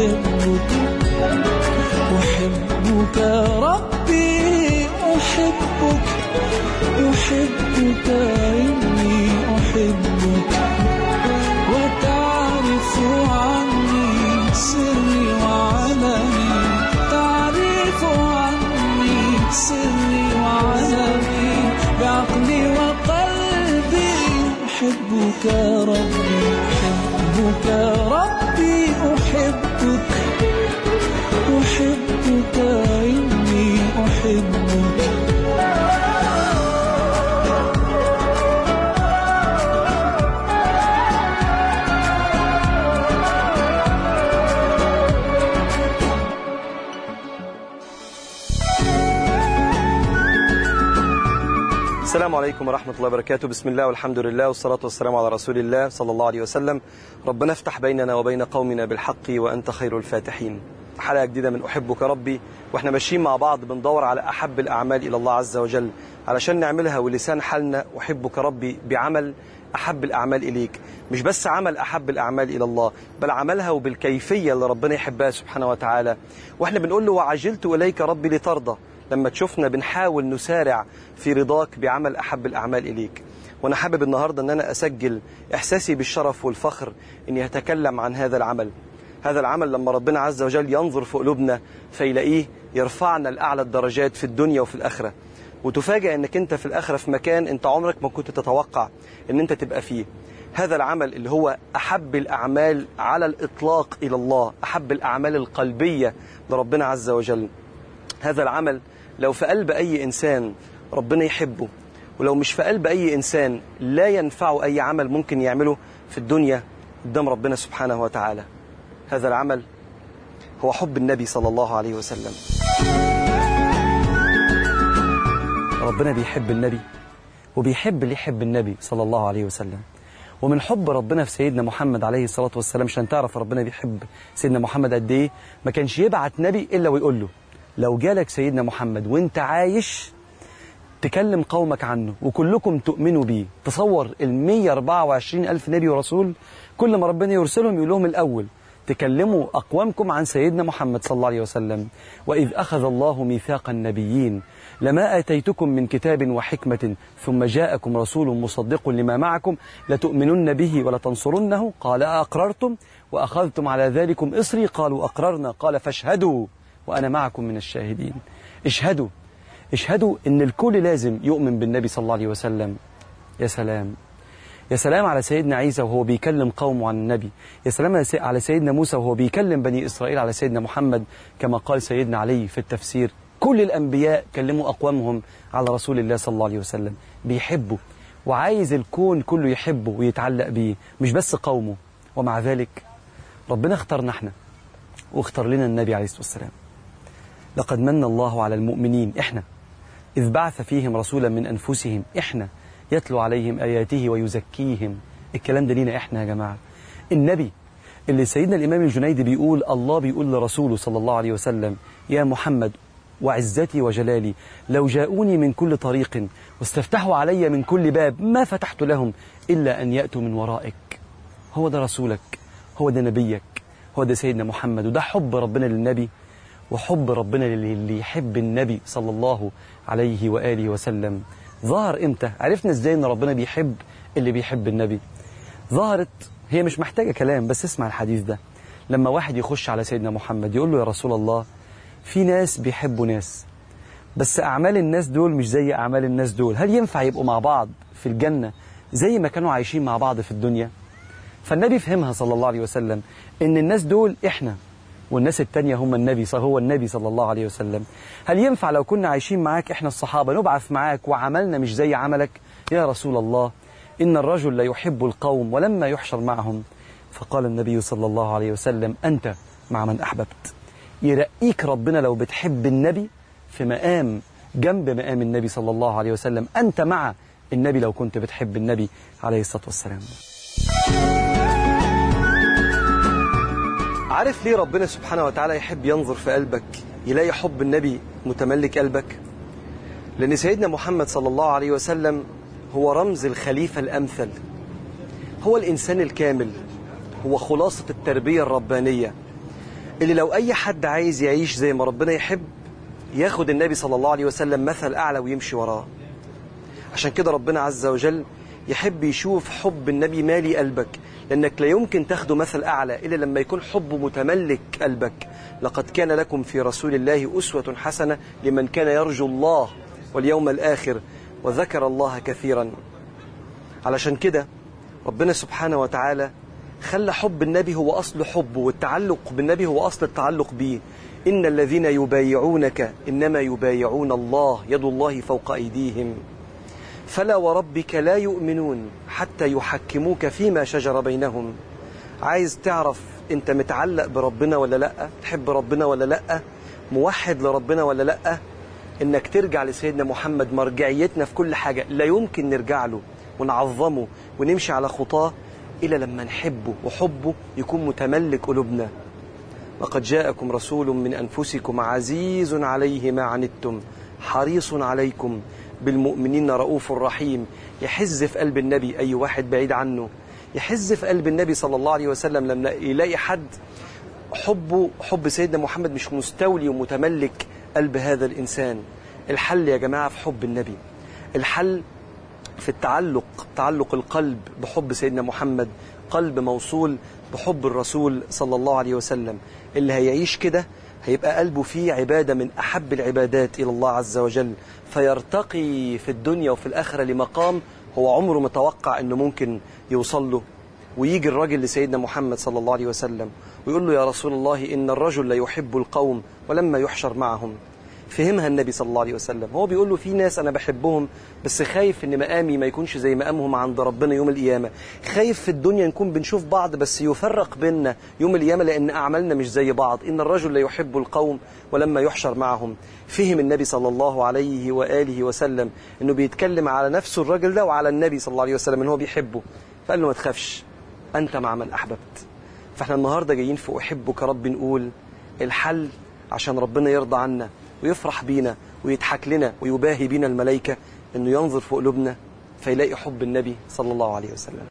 أحبك أحبك ربي أحبك أحبك إني أحبك وتعرف عني سري وعلمي تعرف عني سري وعلمي بعقلي وقلبي أحبك ربي أحبك ربي أحبك أحبك إني أحبك السلام عليكم ورحمة الله وبركاته بسم الله والحمد لله والصلاة والسلام على رسول الله صلى الله عليه وسلم ربنا افتح بيننا وبين قومنا بالحق وأنت خير الفاتحين حلقة جديدة من أحبك ربي وإحنا ماشيين مع بعض بندور على أحب الأعمال إلى الله عز وجل علشان نعملها ولسان حالنا أحبك ربي بعمل أحب الأعمال إليك مش بس عمل أحب الأعمال إلى الله بل عملها وبالكيفية اللي ربنا يحبها سبحانه وتعالى وإحنا بنقول له وعجلت إليك ربي لترضى لما تشوفنا بنحاول نسارع في رضاك بعمل أحب الأعمال إليك وأنا حابب النهاردة أن أنا أسجل إحساسي بالشرف والفخر أني أتكلم عن هذا العمل هذا العمل لما ربنا عز وجل ينظر في قلوبنا فيلاقيه يرفعنا لأعلى الدرجات في الدنيا وفي الآخرة وتفاجأ أنك أنت في الآخرة في مكان أنت عمرك ما كنت تتوقع أن أنت تبقى فيه هذا العمل اللي هو أحب الأعمال على الإطلاق إلى الله أحب الأعمال القلبية لربنا عز وجل هذا العمل لو في قلب أي إنسان ربنا يحبه ولو مش في قلب أي إنسان لا ينفعه أي عمل ممكن يعمله في الدنيا قدام ربنا سبحانه وتعالى هذا العمل هو حب النبي صلى الله عليه وسلم ربنا بيحب النبي وبيحب اللي يحب النبي صلى الله عليه وسلم ومن حب ربنا في سيدنا محمد عليه الصلاة والسلام عشان تعرف ربنا بيحب سيدنا محمد قد ايه ما كانش يبعت نبي إلا ويقول له لو جالك سيدنا محمد وانت عايش تكلم قومك عنه وكلكم تؤمنوا بيه تصور ال 124 ألف نبي ورسول كل ما ربنا يرسلهم يقول لهم الأول تكلموا أقوامكم عن سيدنا محمد صلى الله عليه وسلم وإذ أخذ الله ميثاق النبيين لما آتيتكم من كتاب وحكمة ثم جاءكم رسول مصدق لما معكم لتؤمنن به ولتنصرنه قال أقررتم وأخذتم على ذلكم إصري قالوا أقررنا قال فاشهدوا وأنا معكم من الشاهدين اشهدوا اشهدوا ان الكل لازم يؤمن بالنبي صلى الله عليه وسلم يا سلام يا سلام على سيدنا عيسى وهو بيكلم قومه عن النبي يا سلام على سيدنا موسى وهو بيكلم بني إسرائيل على سيدنا محمد كما قال سيدنا علي في التفسير كل الأنبياء كلموا أقوامهم على رسول الله صلى الله عليه وسلم بيحبوا وعايز الكون كله يحبه ويتعلق بيه مش بس قومه ومع ذلك ربنا اختارنا احنا واختار لنا النبي عليه الصلاة والسلام لقد من الله على المؤمنين احنا إذ بعث فيهم رسولا من أنفسهم إحنا يتلو عليهم آياته ويزكيهم الكلام ده لينا إحنا يا جماعة النبي اللي سيدنا الإمام الجنيدي بيقول الله بيقول لرسوله صلى الله عليه وسلم يا محمد وعزتي وجلالي لو جاءوني من كل طريق واستفتحوا علي من كل باب ما فتحت لهم إلا أن يأتوا من ورائك هو ده رسولك هو ده نبيك هو ده سيدنا محمد وده حب ربنا للنبي وحب ربنا اللي يحب النبي صلى الله عليه وآله وسلم ظهر امتى عرفنا ازاي ان ربنا بيحب اللي بيحب النبي ظهرت هي مش محتاجة كلام بس اسمع الحديث ده لما واحد يخش على سيدنا محمد يقول له يا رسول الله في ناس بيحبوا ناس بس أعمال الناس دول مش زي أعمال الناس دول هل ينفع يبقوا مع بعض في الجنة زي ما كانوا عايشين مع بعض في الدنيا فالنبي فهمها صلى الله عليه وسلم ان الناس دول احنا والناس التانية هم النبي هو النبي صلى الله عليه وسلم هل ينفع لو كنا عايشين معاك احنا الصحابة نبعث معاك وعملنا مش زي عملك يا رسول الله إن الرجل لا يحب القوم ولما يحشر معهم فقال النبي صلى الله عليه وسلم أنت مع من أحببت يرقيك ربنا لو بتحب النبي في مقام جنب مقام النبي صلى الله عليه وسلم أنت مع النبي لو كنت بتحب النبي عليه الصلاة والسلام عارف ليه ربنا سبحانه وتعالى يحب ينظر في قلبك يلاقي حب النبي متملك قلبك لأن سيدنا محمد صلى الله عليه وسلم هو رمز الخليفة الأمثل هو الإنسان الكامل هو خلاصة التربية الربانية اللي لو أي حد عايز يعيش زي ما ربنا يحب ياخد النبي صلى الله عليه وسلم مثل أعلى ويمشي وراه عشان كده ربنا عز وجل يحب يشوف حب النبي مالي قلبك لأنك لا يمكن تاخده مثل أعلى إلا لما يكون حبه متملك قلبك لقد كان لكم في رسول الله أسوة حسنة لمن كان يرجو الله واليوم الآخر وذكر الله كثيرا علشان كده ربنا سبحانه وتعالى خلى حب النبي هو أصل حبه والتعلق بالنبي هو أصل التعلق به إن الذين يبايعونك إنما يبايعون الله يد الله فوق أيديهم فلا وربك لا يؤمنون حتى يحكموك فيما شجر بينهم عايز تعرف انت متعلق بربنا ولا لا تحب ربنا ولا لا موحد لربنا ولا لا انك ترجع لسيدنا محمد مرجعيتنا في كل حاجة لا يمكن نرجع له ونعظمه ونمشي على خطاه إلا لما نحبه وحبه يكون متملك قلوبنا لقد جاءكم رسول من أنفسكم عزيز عليه ما عنتم حريص عليكم بالمؤمنين رؤوف رحيم يحز في قلب النبي أي واحد بعيد عنه يحز في قلب النبي صلى الله عليه وسلم لما يلاقي حد حبه حب سيدنا محمد مش مستولي ومتملك قلب هذا الإنسان الحل يا جماعة في حب النبي الحل في التعلق تعلق القلب بحب سيدنا محمد قلب موصول بحب الرسول صلى الله عليه وسلم اللي هيعيش كده هيبقى قلبه فيه عبادة من أحب العبادات إلى الله عز وجل فيرتقي في الدنيا وفي الآخرة لمقام هو عمره متوقع أنه ممكن يوصل له ويجي الراجل لسيدنا محمد صلى الله عليه وسلم ويقول له يا رسول الله إن الرجل لا يحب القوم ولما يحشر معهم فهمها النبي صلى الله عليه وسلم هو بيقول له في ناس أنا بحبهم بس خايف إن مقامي ما يكونش زي مقامهم عند ربنا يوم القيامة خايف في الدنيا نكون بنشوف بعض بس يفرق بيننا يوم القيامة لأن أعمالنا مش زي بعض إن الرجل لا يحب القوم ولما يحشر معهم فهم النبي صلى الله عليه وآله وسلم إنه بيتكلم على نفسه الراجل ده وعلى النبي صلى الله عليه وسلم إن هو بيحبه فقال له ما تخافش أنت مع من أحببت فإحنا النهاردة جايين في أحبك رب نقول الحل عشان ربنا يرضى عنا ويفرح بينا ويضحك لنا ويباهي بينا الملائكة انه ينظر في قلوبنا فيلاقي حب النبي صلى الله عليه وسلم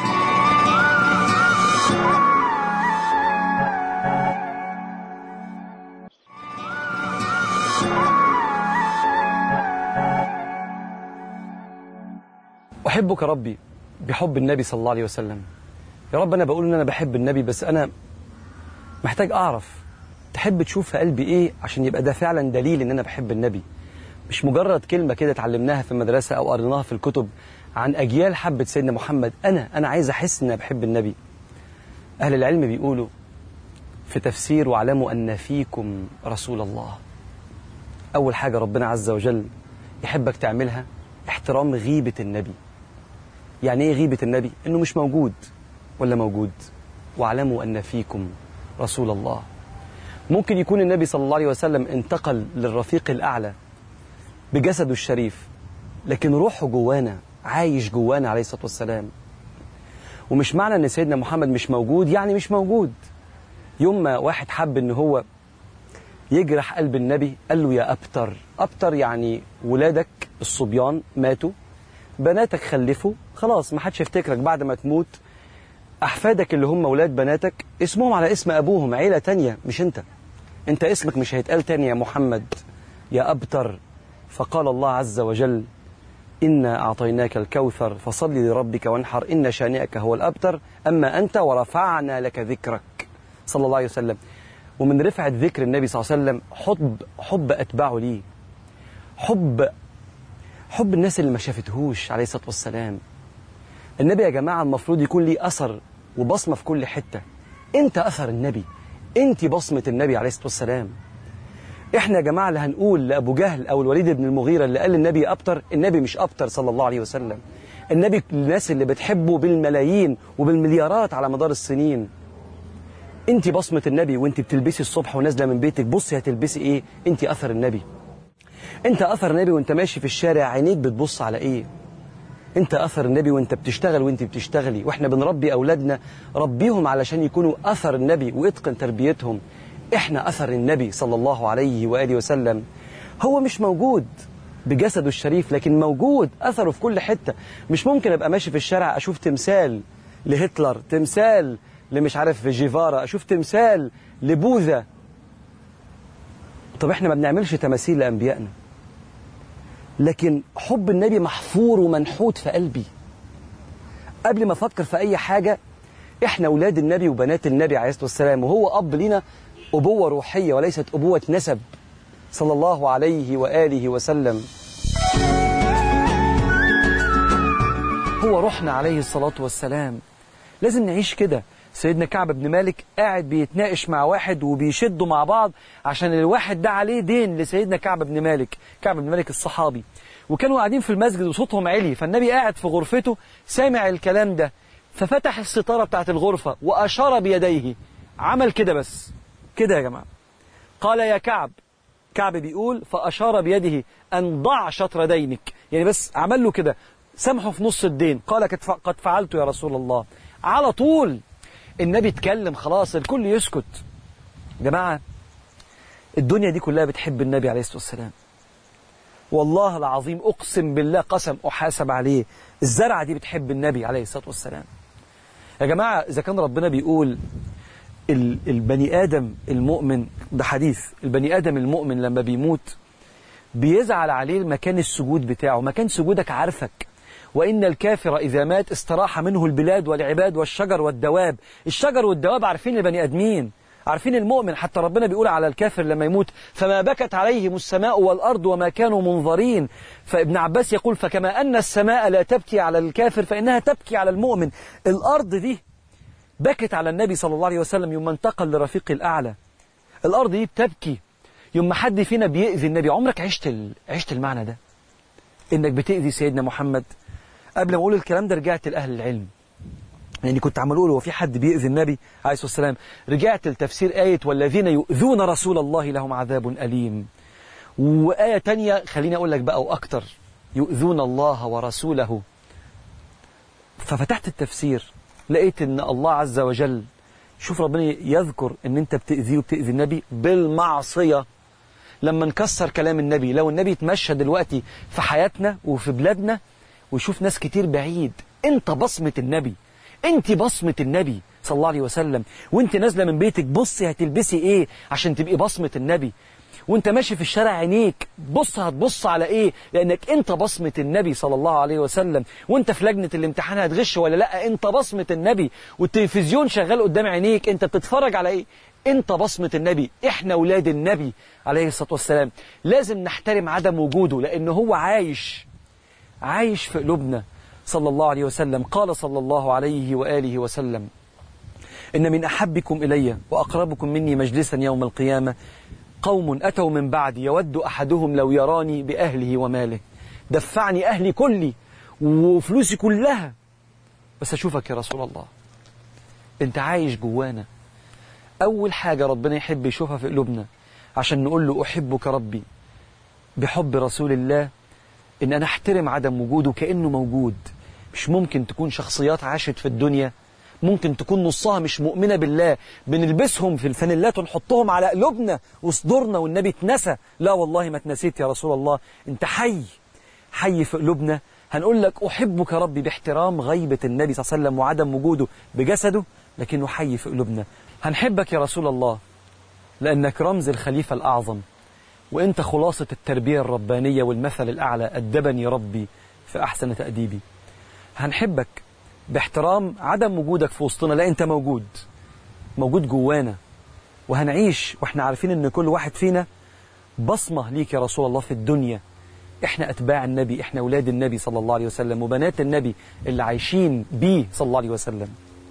أحبك ربي بحب النبي صلى الله عليه وسلم يا رب أنا بقول إن أنا بحب النبي بس أنا محتاج أعرف تحب تشوف في قلبي ايه عشان يبقى ده فعلا دليل ان انا بحب النبي مش مجرد كلمة كده اتعلمناها في المدرسة او قريناها في الكتب عن اجيال حبت سيدنا محمد انا انا عايز احس ان انا بحب النبي اهل العلم بيقولوا في تفسير واعلموا ان فيكم رسول الله اول حاجة ربنا عز وجل يحبك تعملها احترام غيبة النبي يعني ايه غيبة النبي انه مش موجود ولا موجود واعلموا ان فيكم رسول الله ممكن يكون النبي صلى الله عليه وسلم انتقل للرفيق الأعلى بجسده الشريف لكن روحه جوانا عايش جوانا عليه الصلاة والسلام ومش معنى ان سيدنا محمد مش موجود يعني مش موجود يوم ما واحد حب ان هو يجرح قلب النبي قال له يا أبتر أبتر يعني ولادك الصبيان ماتوا بناتك خلفوا خلاص ما حدش يفتكرك بعد ما تموت أحفادك اللي هم ولاد بناتك اسمهم على اسم أبوهم عيلة تانية مش أنت أنت اسمك مش هيتقال تاني يا محمد يا أبتر فقال الله عز وجل إنا أعطيناك الكوثر فصل لربك وانحر إن شانئك هو الأبتر أما أنت ورفعنا لك ذكرك صلى الله عليه وسلم ومن رفعة ذكر النبي صلى الله عليه وسلم حب حب أتباعه ليه حب حب الناس اللي ما شافتهوش عليه الصلاة والسلام النبي يا جماعة المفروض يكون ليه أثر وبصمة في كل حتة أنت أثر النبي أنت بصمة النبي عليه الصلاة والسلام إحنا يا جماعة اللي هنقول لأبو جهل أو الوليد بن المغيرة اللي قال للنبي أبتر النبي مش أبتر صلى الله عليه وسلم النبي الناس اللي بتحبه بالملايين وبالمليارات على مدار السنين أنت بصمة النبي وأنت بتلبسي الصبح ونازلة من بيتك بصي هتلبسي إيه أنت أثر النبي أنت أثر النبي وأنت ماشي في الشارع عينيك بتبص على إيه انت اثر النبي وانت بتشتغل وانت بتشتغلي واحنا بنربي اولادنا ربيهم علشان يكونوا اثر النبي واتقن تربيتهم احنا اثر النبي صلى الله عليه واله وسلم هو مش موجود بجسده الشريف لكن موجود اثره في كل حته مش ممكن ابقى ماشي في الشارع اشوف تمثال لهتلر تمثال لمش عارف جيفارا اشوف تمثال لبوذا طب احنا ما بنعملش تماثيل لأنبيائنا لكن حب النبي محفور ومنحوت في قلبي قبل ما افكر في اي حاجه احنا اولاد النبي وبنات النبي عليه الصلاه والسلام وهو اب لنا ابوه روحيه وليست ابوه نسب صلى الله عليه واله وسلم هو روحنا عليه الصلاه والسلام لازم نعيش كده سيدنا كعب بن مالك قاعد بيتناقش مع واحد وبيشدوا مع بعض عشان الواحد ده عليه دين لسيدنا كعب بن مالك كعب بن مالك الصحابي وكانوا قاعدين في المسجد وصوتهم عالي فالنبي قاعد في غرفته سامع الكلام ده ففتح الستارة بتاعت الغرفة وأشار بيديه عمل كده بس كده يا جماعة قال يا كعب كعب بيقول فأشار بيده أن ضع شطر دينك يعني بس عمل له كده سامحه في نص الدين قال قد ف- قد فعلت يا رسول الله على طول النبي اتكلم خلاص الكل يسكت جماعة الدنيا دي كلها بتحب النبي عليه الصلاة والسلام والله العظيم أقسم بالله قسم أحاسب عليه الزرعة دي بتحب النبي عليه الصلاة والسلام يا جماعة إذا كان ربنا بيقول ال- البني آدم المؤمن ده حديث البني آدم المؤمن لما بيموت بيزعل عليه المكان السجود بتاعه مكان سجودك عارفك وإن الكافر إذا مات استراح منه البلاد والعباد والشجر والدواب الشجر والدواب عارفين البني آدمين عارفين المؤمن حتى ربنا بيقول على الكافر لما يموت فما بكت عليهم السماء والأرض وما كانوا منظرين فابن عباس يقول فكما أن السماء لا تبكي على الكافر فإنها تبكي على المؤمن الأرض دي بكت على النبي صلى الله عليه وسلم يوم انتقل لرفيق الأعلى الأرض دي بتبكي يوم ما حد فينا بيأذي النبي عمرك عشت ال... عشت المعنى ده إنك بتأذي سيدنا محمد قبل ما أقول الكلام ده رجعت لأهل العلم يعني كنت عمال أقول هو في حد بيأذي النبي عليه الصلاة والسلام رجعت لتفسير آية والذين يؤذون رسول الله لهم عذاب أليم وآية تانية خليني أقول لك بقى وأكتر يؤذون الله ورسوله ففتحت التفسير لقيت ان الله عز وجل شوف ربنا يذكر ان انت بتأذيه وبتأذي النبي بالمعصية لما نكسر كلام النبي لو النبي يتمشى دلوقتي في حياتنا وفي بلادنا ويشوف ناس كتير بعيد انت بصمة النبي انت بصمة النبي صلى الله عليه وسلم وانت نازلة من بيتك بصي هتلبسي ايه عشان تبقي بصمة النبي وانت ماشي في الشارع عينيك بص هتبص على ايه لانك انت بصمة النبي صلى الله عليه وسلم وانت في لجنة الامتحان هتغش ولا لا انت بصمة النبي والتلفزيون شغال قدام عينيك انت بتتفرج على ايه انت بصمة النبي احنا ولاد النبي عليه الصلاة والسلام لازم نحترم عدم وجوده لان هو عايش عايش في قلوبنا صلى الله عليه وسلم قال صلى الله عليه وآله وسلم إن من أحبكم إلي وأقربكم مني مجلسا يوم القيامة قوم أتوا من بعد يود أحدهم لو يراني بأهله وماله دفعني أهلي كلي وفلوسي كلها بس أشوفك يا رسول الله أنت عايش جوانا أول حاجة ربنا يحب يشوفها في قلوبنا عشان نقول له أحبك ربي بحب رسول الله إن أنا أحترم عدم وجوده كأنه موجود مش ممكن تكون شخصيات عاشت في الدنيا ممكن تكون نصها مش مؤمنة بالله بنلبسهم في الفانيلات ونحطهم على قلوبنا وصدورنا والنبي اتنسى لا والله ما اتنسيت يا رسول الله انت حي حي في قلوبنا هنقول لك أحبك ربي باحترام غيبة النبي صلى الله عليه وسلم وعدم وجوده بجسده لكنه حي في قلوبنا هنحبك يا رسول الله لأنك رمز الخليفة الأعظم وأنت خلاصة التربية الربانية والمثل الأعلى أدبني ربي في أحسن تأديبي هنحبك باحترام عدم وجودك في وسطنا لا أنت موجود موجود جوانا وهنعيش وإحنا عارفين أن كل واحد فينا بصمة ليك يا رسول الله في الدنيا إحنا أتباع النبي إحنا أولاد النبي صلى الله عليه وسلم وبنات النبي اللي عايشين بيه صلى الله عليه وسلم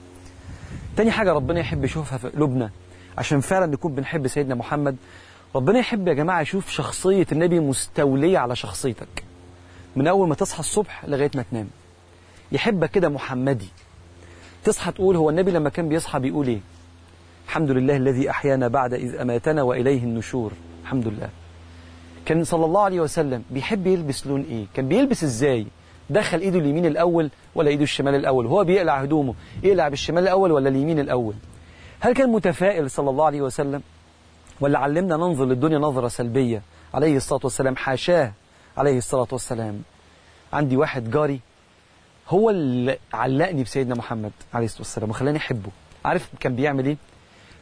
تاني حاجة ربنا يحب يشوفها في قلوبنا عشان فعلا نكون بنحب سيدنا محمد ربنا يحب يا جماعة يشوف شخصية النبي مستولية على شخصيتك من أول ما تصحى الصبح لغاية ما تنام يحبك كده محمدي تصحى تقول هو النبي لما كان بيصحى بيقول ايه الحمد لله الذي أحيانا بعد إذ أماتنا وإليه النشور الحمد لله كان صلى الله عليه وسلم بيحب يلبس لون ايه كان بيلبس ازاي دخل ايده اليمين الاول ولا ايده الشمال الاول هو بيقلع هدومه يقلع بالشمال الاول ولا اليمين الاول هل كان متفائل صلى الله عليه وسلم ولا علمنا ننظر للدنيا نظرة سلبية عليه الصلاة والسلام حاشاه عليه الصلاة والسلام عندي واحد جاري هو اللي علقني بسيدنا محمد عليه الصلاة والسلام وخلاني أحبه عارف كان بيعمل إيه؟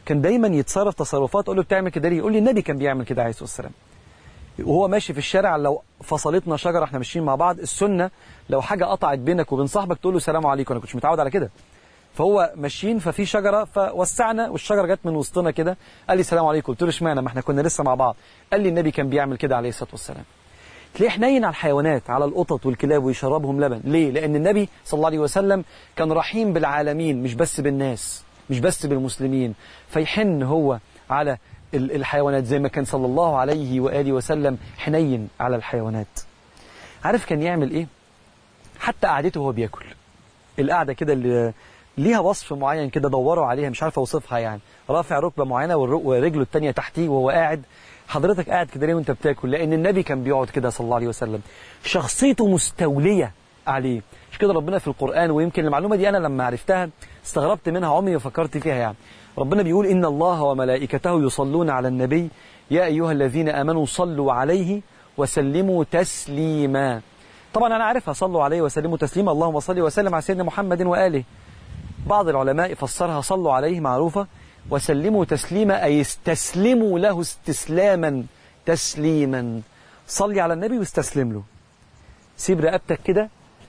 كان دايما يتصرف تصرفات اقول له بتعمل كده ليه يقول لي النبي كان بيعمل كده عليه الصلاه والسلام وهو ماشي في الشارع لو فصلتنا شجره احنا ماشيين مع بعض السنه لو حاجه قطعت بينك وبين صاحبك تقول له سلام عليكم انا كنتش متعود على كده فهو ماشيين ففي شجره فوسعنا والشجره جت من وسطنا كده قال لي سلام عليكم قلت له اشمعنى ما احنا كنا لسه مع بعض قال لي النبي كان بيعمل كده عليه الصلاه والسلام تلاقيه حنين على الحيوانات على القطط والكلاب ويشربهم لبن ليه لان النبي صلى الله عليه وسلم كان رحيم بالعالمين مش بس بالناس مش بس بالمسلمين فيحن هو على ال- الحيوانات زي ما كان صلى الله عليه واله وسلم حنين على الحيوانات عارف كان يعمل ايه حتى قعدته وهو بياكل القعده كده اللي ليها وصف معين كده دوروا عليها مش عارف اوصفها يعني رافع ركبه معينه والر- ورجله الثانيه تحتيه وهو قاعد حضرتك قاعد كده ليه وانت بتاكل لان النبي كان بيقعد كده صلى الله عليه وسلم شخصيته مستوليه عليه مش كده ربنا في القران ويمكن المعلومه دي انا لما عرفتها استغربت منها عمري ما فكرت فيها يعني ربنا بيقول ان الله وملائكته يصلون على النبي يا ايها الذين امنوا صلوا عليه وسلموا تسليما طبعا انا عارفها صلوا عليه وسلموا تسليما اللهم صل وسلم على سيدنا محمد واله بعض العلماء فسرها صلوا عليه معروفة وسلموا تسليما أي استسلموا له استسلاما تسليما صلي على النبي واستسلم له سيب رقبتك كده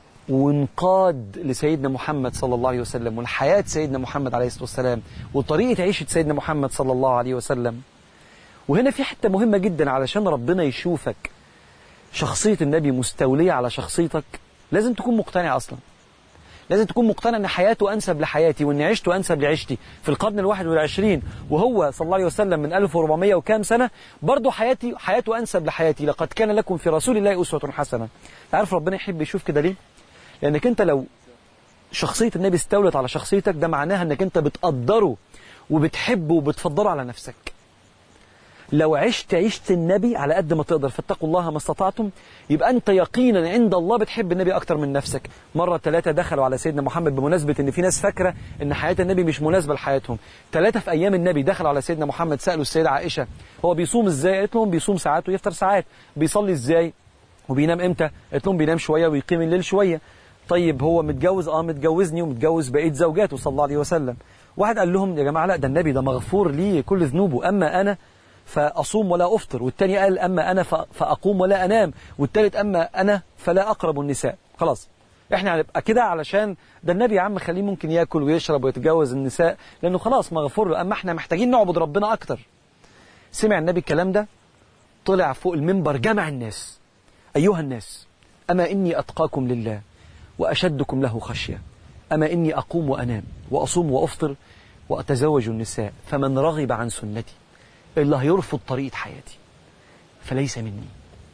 وانقاد لسيدنا محمد صلى الله عليه وسلم والحياة سيدنا محمد عليه الصلاة والسلام وطريقة عيشة سيدنا محمد صلى الله عليه وسلم وهنا في حتة مهمة جدا علشان ربنا يشوفك شخصية النبي مستولية على شخصيتك لازم تكون مقتنع أصلا لازم تكون مقتنع ان حياته انسب لحياتي وان عيشته انسب لعيشتي في القرن الواحد والعشرين وهو صلى الله عليه وسلم من 1400 وكام سنه برضه حياتي حياته انسب لحياتي لقد كان لكم في رسول الله اسوه حسنه عارف ربنا يحب يشوف كده ليه لانك انت لو شخصيه النبي استولت على شخصيتك ده معناها انك انت بتقدره وبتحبه وبتفضله على نفسك لو عشت عيشة النبي على قد ما تقدر فاتقوا الله ما استطعتم يبقى أنت يقينا عند الله بتحب النبي أكتر من نفسك مرة ثلاثة دخلوا على سيدنا محمد بمناسبة إن في ناس فاكرة إن حياة النبي مش مناسبة لحياتهم ثلاثة في أيام النبي دخلوا على سيدنا محمد سألوا السيدة عائشة هو بيصوم إزاي قالت لهم بيصوم ساعات ويفطر ساعات بيصلي إزاي وبينام إمتى قالت لهم بينام شوية ويقيم الليل شوية طيب هو متجوز اه متجوزني ومتجوز بقية زوجاته صلى الله عليه وسلم واحد قال لهم يا جماعة لا ده النبي ده مغفور ليه كل ذنوبه أما أنا فأصوم ولا أفطر والتاني قال أما أنا ف- فأقوم ولا أنام والتالت أما أنا فلا أقرب النساء خلاص احنا هنبقى كده علشان ده النبي يا عم خليه ممكن ياكل ويشرب ويتجوز النساء لأنه خلاص مغفور له أما احنا محتاجين نعبد ربنا أكتر سمع النبي الكلام ده طلع فوق المنبر جمع الناس أيها الناس أما إني أتقاكم لله وأشدكم له خشية أما إني أقوم وأنام وأصوم وأفطر وأتزوج النساء فمن رغب عن سنتي اللي هيرفض طريقة حياتي فليس مني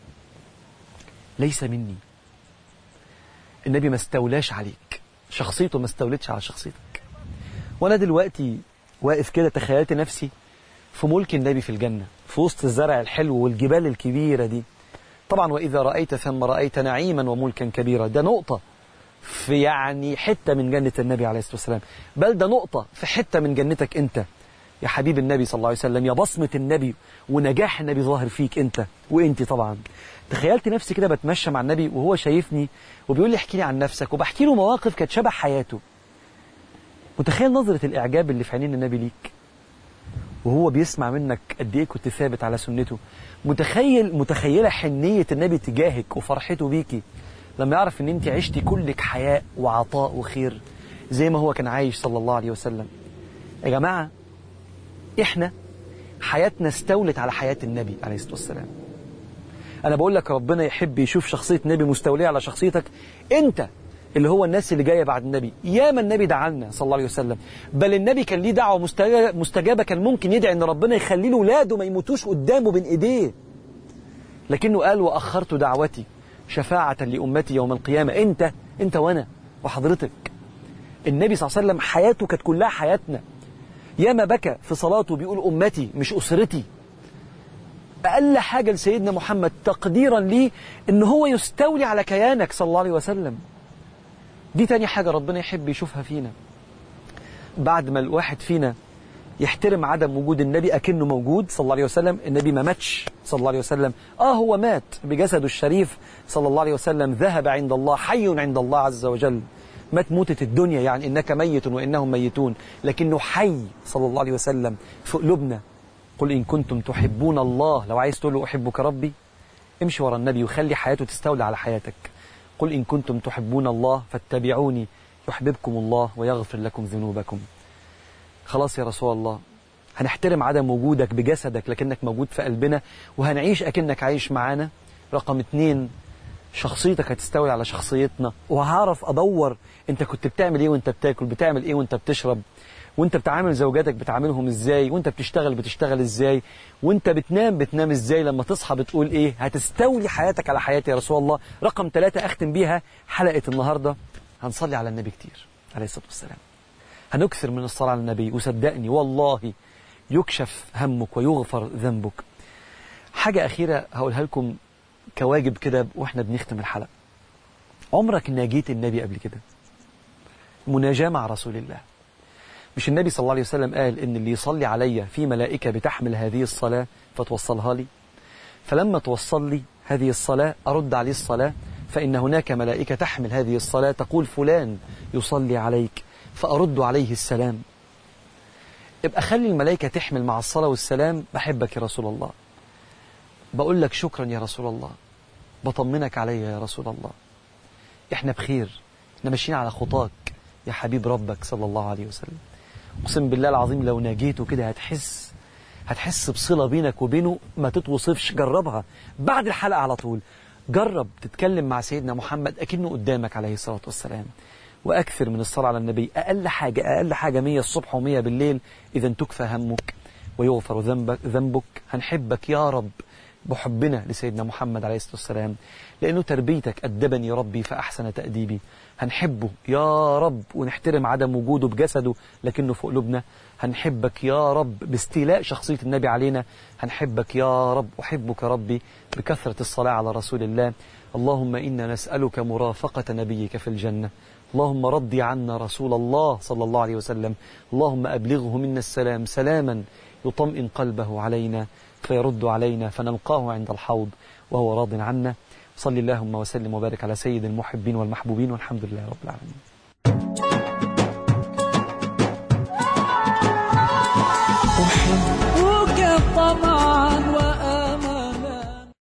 ليس مني النبي ما استولاش عليك شخصيته ما استولتش على شخصيتك وانا دلوقتي واقف كده تخيلت نفسي في ملك النبي في الجنة في وسط الزرع الحلو والجبال الكبيرة دي طبعا وإذا رأيت ثم رأيت نعيما وملكا كبيرا ده نقطة في يعني حتة من جنة النبي عليه الصلاة والسلام بل ده نقطة في حتة من جنتك أنت يا حبيب النبي صلى الله عليه وسلم يا بصمة النبي ونجاح النبي ظاهر فيك أنت وأنت طبعا تخيلت نفسي كده بتمشى مع النبي وهو شايفني وبيقول لي احكي لي عن نفسك وبحكي له مواقف كانت شبه حياته متخيل نظرة الإعجاب اللي في عينين النبي ليك وهو بيسمع منك قد ايه كنت ثابت على سنته متخيل متخيله حنيه النبي تجاهك وفرحته بيكي لما يعرف ان انت عشتي كلك حياء وعطاء وخير زي ما هو كان عايش صلى الله عليه وسلم يا جماعه احنا حياتنا استولت على حياه النبي عليه الصلاه والسلام انا بقول لك ربنا يحب يشوف شخصيه النبي مستوليه على شخصيتك انت اللي هو الناس اللي جايه بعد النبي ياما النبي دعا لنا صلى الله عليه وسلم بل النبي كان ليه دعوه مستجابه مستجابة كان ممكن يدعي ان ربنا يخلي له ولاده ما يموتوش قدامه بين ايديه لكنه قال واخرت دعوتي شفاعه لامتي يوم القيامه انت انت وانا وحضرتك النبي صلى الله عليه وسلم حياته كانت كلها حياتنا ياما بكى في صلاته بيقول امتي مش اسرتي اقل حاجه لسيدنا محمد تقديرا ليه ان هو يستولي على كيانك صلى الله عليه وسلم دي تاني حاجة ربنا يحب يشوفها فينا بعد ما الواحد فينا يحترم عدم وجود النبي أكنه موجود صلى الله عليه وسلم النبي ما ماتش صلى الله عليه وسلم آه هو مات بجسده الشريف صلى الله عليه وسلم ذهب عند الله حي عند الله عز وجل مات موتة الدنيا يعني إنك ميت وإنهم ميتون لكنه حي صلى الله عليه وسلم في قلوبنا قل إن كنتم تحبون الله لو عايز تقول له أحبك ربي امشي ورا النبي وخلي حياته تستولي على حياتك قل إن كنتم تحبون الله فاتبعوني يحببكم الله ويغفر لكم ذنوبكم خلاص يا رسول الله هنحترم عدم وجودك بجسدك لكنك موجود في قلبنا وهنعيش أكنك عايش معانا رقم اتنين شخصيتك هتستولي على شخصيتنا وهعرف أدور أنت كنت بتعمل إيه وأنت بتاكل بتعمل إيه وأنت بتشرب وانت بتعامل زوجاتك بتعاملهم ازاي وانت بتشتغل بتشتغل ازاي وانت بتنام بتنام ازاي لما تصحى بتقول ايه هتستولي حياتك على حياتي يا رسول الله رقم ثلاثة اختم بيها حلقة النهاردة هنصلي على النبي كتير عليه الصلاة والسلام هنكثر من الصلاة على النبي وصدقني والله يكشف همك ويغفر ذنبك حاجة أخيرة هقولها لكم كواجب كده واحنا بنختم الحلقة عمرك ناجيت النبي قبل كده مناجاة مع رسول الله مش النبي صلى الله عليه وسلم قال إن اللي يصلي عليا في ملائكة بتحمل هذه الصلاة فتوصلها لي فلما توصل لي هذه الصلاة أرد عليه الصلاة فإن هناك ملائكة تحمل هذه الصلاة تقول فلان يصلي عليك فأرد عليه السلام ابقى خلي الملائكة تحمل مع الصلاة والسلام بحبك يا رسول الله بقول لك شكرا يا رسول الله بطمنك عليا يا رسول الله احنا بخير احنا ماشيين على خطاك يا حبيب ربك صلى الله عليه وسلم اقسم بالله العظيم لو ناجيته كده هتحس هتحس بصلة بينك وبينه ما تتوصفش جربها بعد الحلقة على طول جرب تتكلم مع سيدنا محمد أكنه قدامك عليه الصلاة والسلام وأكثر من الصلاة على النبي أقل حاجة أقل حاجة مية الصبح ومية بالليل إذا تكفى همك ويغفر ذنبك, ذنبك هنحبك يا رب بحبنا لسيدنا محمد عليه الصلاة والسلام لأنه تربيتك أدبني ربي فأحسن تأديبي هنحبه يا رب ونحترم عدم وجوده بجسده لكنه في قلوبنا هنحبك يا رب باستيلاء شخصية النبي علينا هنحبك يا رب أحبك ربي بكثرة الصلاة على رسول الله اللهم إنا نسألك مرافقة نبيك في الجنة اللهم رضي عنا رسول الله صلى الله عليه وسلم اللهم أبلغه منا السلام سلاما يطمئن قلبه علينا فيرد علينا فنلقاه عند الحوض وهو راض عنا صلى اللهم وسلم وبارك على سيد المحبين والمحبوبين والحمد لله رب العالمين